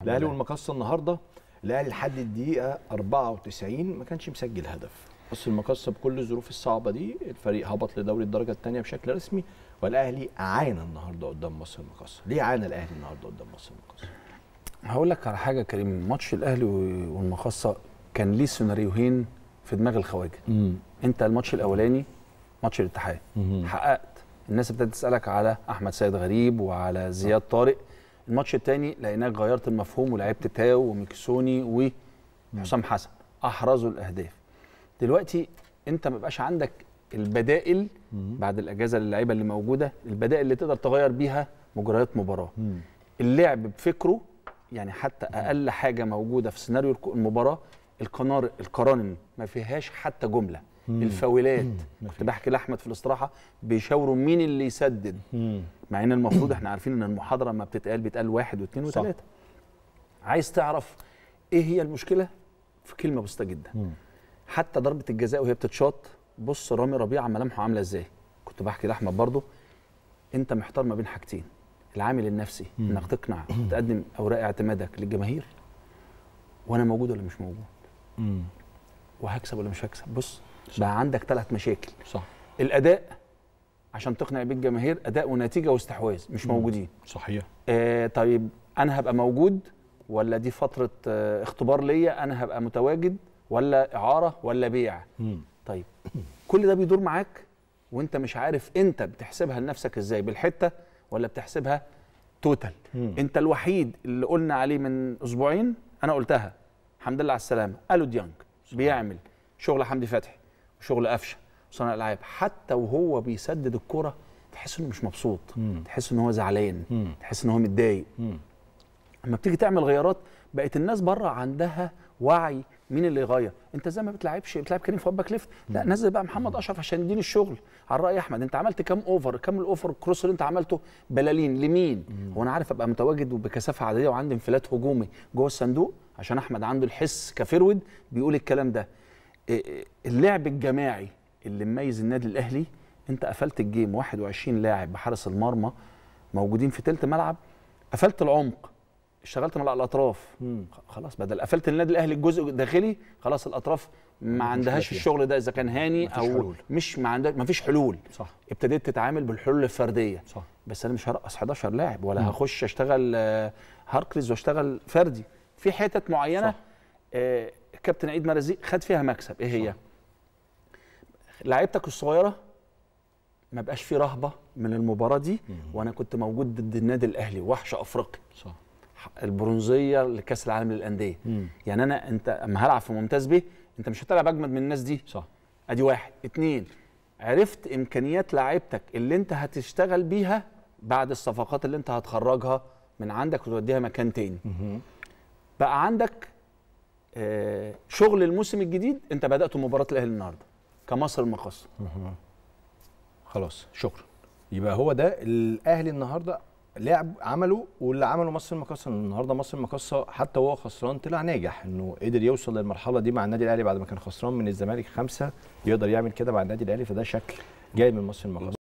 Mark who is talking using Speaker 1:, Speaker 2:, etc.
Speaker 1: الاهلي والمقصه النهارده الاهلي لحد الدقيقه 94 ما كانش مسجل هدف بص المقصه بكل الظروف الصعبه دي الفريق هبط لدوري الدرجه الثانيه بشكل رسمي والاهلي عانى النهارده قدام مصر المقصه ليه عانى الاهلي النهارده قدام مصر المقصه
Speaker 2: هقول لك على حاجه يا كريم ماتش الاهلي والمقصه كان ليه سيناريوهين في دماغ الخواجه انت الماتش الاولاني ماتش الاتحاد حققت الناس ابتدت تسالك على احمد سيد غريب وعلى زياد طارق الماتش الثاني لقيناك غيرت المفهوم ولعبت تاو وميكسوني وحسام حسن احرزوا الاهداف دلوقتي انت ما بقاش عندك البدائل بعد الاجازه للعيبه اللي موجوده البدائل اللي تقدر تغير بيها مجريات مباراه اللعب بفكره يعني حتى اقل حاجه موجوده في سيناريو المباراه القنار القرانن ما فيهاش حتى جمله مم. الفاولات كنت بحكي لاحمد في الاستراحه بيشاوروا مين اللي يسدد مم. مع ان المفروض احنا عارفين ان المحاضره ما بتتقال بيتقال واحد واثنين وثلاثه عايز تعرف ايه هي المشكله في كلمه بسيطه جدا مم. حتى ضربه الجزاء وهي بتتشاط بص رامي ربيعه ملامحه عامله ازاي كنت بحكي لاحمد برضه انت محتار ما بين حاجتين العامل النفسي مم. انك تقنع تقدم اوراق اعتمادك للجماهير وانا موجود ولا مش موجود مم. وهكسب ولا مش هكسب بص صح. بقى عندك ثلاث مشاكل
Speaker 1: صح
Speaker 2: الاداء عشان تقنع بيه الجماهير اداء ونتيجه واستحواذ مش مم. موجودين
Speaker 1: صحيح
Speaker 2: آه طيب انا هبقى موجود ولا دي فتره آه اختبار ليا انا هبقى متواجد ولا اعاره ولا بيع مم. طيب كل ده بيدور معاك وانت مش عارف انت بتحسبها لنفسك ازاي بالحته ولا بتحسبها توتال مم. انت الوحيد اللي قلنا عليه من اسبوعين انا قلتها الحمد لله على السلامه الو ديانج بيعمل شغل حمدي فتحي وشغل قفشه وصانع العاب حتى وهو بيسدد الكره تحس انه مش مبسوط مم. تحس ان هو زعلان مم. تحس ان هو متضايق اما بتيجي تعمل غيارات بقت الناس بره عندها وعي مين اللي يغير انت زي ما بتلعبش بتلعب كريم فؤاد باك ليفت لا نزل بقى محمد اشرف عشان يديني الشغل على راي احمد انت عملت كام اوفر كام الاوفر كروس اللي انت عملته بلالين لمين هو انا عارف ابقى متواجد وبكثافه عاديه وعندي انفلات هجومي جوه الصندوق عشان احمد عنده الحس كفرود بيقول الكلام ده اللعب الجماعي اللي مميز النادي الاهلي انت قفلت الجيم 21 لاعب بحارس المرمى موجودين في تلت ملعب قفلت العمق اشتغلت مع الاطراف مم. خلاص بدل قفلت النادي الاهلي الجزء الداخلي خلاص الاطراف ما عندهاش الشغل ده اذا كان هاني او حلول. مش ما عندها ما فيش حلول
Speaker 1: صح
Speaker 2: ابتديت تتعامل بالحلول الفرديه
Speaker 1: صح
Speaker 2: بس انا مش هرقص 11 لاعب ولا مم. هخش اشتغل هاركليز واشتغل فردي في حتت معينه صح. آه كابتن عيد مرزيق خد فيها مكسب ايه هي؟ لعيبتك الصغيره ما بقاش في رهبه من المباراه دي مم. وانا كنت موجود ضد النادي الاهلي وحش افريقيا
Speaker 1: صح
Speaker 2: البرونزيه لكاس العالم للانديه يعني انا انت اما هلعب في ممتاز بيه انت مش هتلعب اجمد من الناس دي
Speaker 1: صح
Speaker 2: ادي واحد اتنين عرفت امكانيات لعيبتك اللي انت هتشتغل بيها بعد الصفقات اللي انت هتخرجها من عندك وتوديها مكان تاني
Speaker 1: مم.
Speaker 2: بقى عندك آه شغل الموسم الجديد انت بدات مباراه الاهلي النهارده كمصر المقص
Speaker 1: خلاص شكرا يبقى هو ده الاهلي النهارده لعب عمله واللي عمله مصر المقاصه النهارده مصر المقاصه حتى وهو خسران طلع ناجح انه قدر يوصل للمرحله دي مع النادي الاهلي بعد ما كان خسران من الزمالك خمسه يقدر يعمل كده مع النادي الاهلي فده شكل جاي من مصر المقاصه